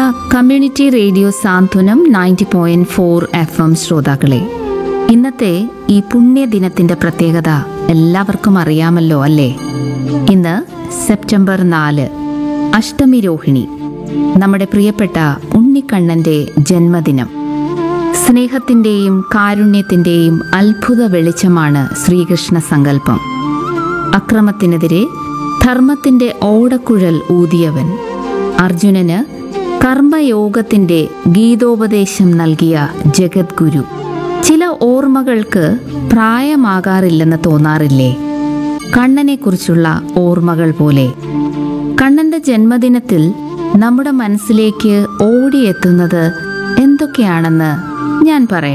community radio Santhwanam ninety point four F M ശ്രോതാക്കളെ ഇന്നത്തെ ഈ പുണ്യദിനത്തിന്റെ പ്രത്യേകത എല്ലാവർക്കും അറിയാമല്ലോ അല്ലേ ഇന്ന് സെപ്റ്റംബർ നാല് അഷ്ടമി രോഹിണി നമ്മുടെ പ്രിയപ്പെട്ട ഉണ്ണിക്കണ്ണന്റെ ജന്മദിനം സ്നേഹത്തിന്റെയും കാരുണ്യത്തിന്റെയും അത്ഭുത വെളിച്ചമാണ് ശ്രീകൃഷ്ണ സങ്കല്പം അക്രമത്തിനെതിരെ ധർമ്മത്തിന്റെ ഓടക്കുഴൽ ഊതിയവൻ അർജുനന് കർമ്മയോഗത്തിന്റെ ഗീതോപദേശം നൽകിയ ജഗദ്ഗുരു ചില ഓർമ്മകൾക്ക് പ്രായമാകാറില്ലെന്ന് തോന്നാറില്ലേ കണ്ണനെക്കുറിച്ചുള്ള ഓർമ്മകൾ പോലെ കണ്ണന്റെ ജന്മദിനത്തിൽ നമ്മുടെ മനസ്സിലേക്ക് ഓടിയെത്തുന്നത് എന്തൊക്കെയാണെന്ന് ഞാൻ പറയാം